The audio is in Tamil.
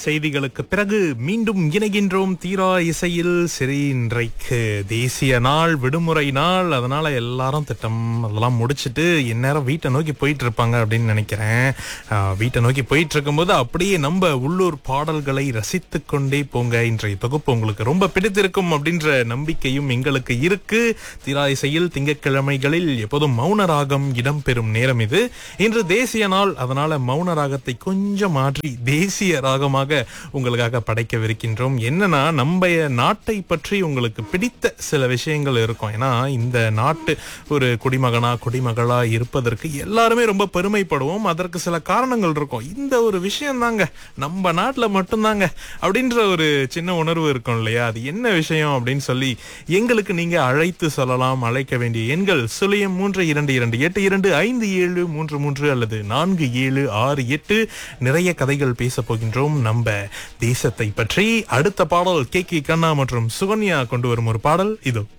செய்திகளுக்கு பிறகு மீண்டும் இணைகின்றோம் தீரா இசையில் சரி இன்றைக்கு தேசிய நாள் விடுமுறை நாள் அதனால எல்லாரும் திட்டம் அதெல்லாம் முடிச்சிட்டு இந்நேரம் வீட்டை நோக்கி போயிட்டு இருப்பாங்க அப்படின்னு நினைக்கிறேன் ஆஹ், வீட்டை நோக்கி போயிட்டு இருக்கும்போது அப்படியே நம்ம உள்ளூர் பாடல்களை ரசித்து கொண்டே போங்க இன்றைய தொகுப்பு உங்களுக்கு ரொம்ப பிடித்திருக்கும் அப்படின்ற நம்பிக்கையும் எங்களுக்கு இருக்கு தீரா இசையில் திங்கட்கிழமைகளில் எப்போதும் மௌன ராகம் இடம்பெறும் நேரம் இது இன்று தேசிய நாள் அதனால மௌன ராகத்தை கொஞ்சம் மாற்றி தேசிய ராகமாக உங்களுக்காக படைக்கவிருக்கின்றோம் என்னன்னா நம்ம நாட்டை பற்றி உங்களுக்கு பிடித்த சில விஷயங்கள் இருக்கும் ஏன்னா இந்த நாட்டு ஒரு குடிமகனா குடிமகளா இருப்பதற்கு எல்லாருமே ரொம்ப பெருமைப்படுவோம் அதற்கு சில காரணங்கள் இருக்கும் இந்த ஒரு விஷயம் தாங்க நம்ம நாட்டுல மட்டும்தாங்க அப்படின்ற ஒரு சின்ன உணர்வு இருக்கும் இல்லையா அது என்ன விஷயம் அப்படின்னு சொல்லி எங்களுக்கு நீங்க அழைத்து சொல்லலாம் அழைக்க வேண்டிய எண்கள் சுழியம் மூன்று இரண்டு இரண்டு எட்டு இரண்டு ஐந்து ஏழு மூன்று மூன்று அல்லது நான்கு ஏழு ஆறு எட்டு நிறைய கதைகள் பேச போகின்றோம் நம்ம தேசத்தை பற்றி அடுத்த பாடல் கே கே கண்ணா மற்றும் சுகன்யா கொண்டு வரும் ஒரு பாடல் இதோ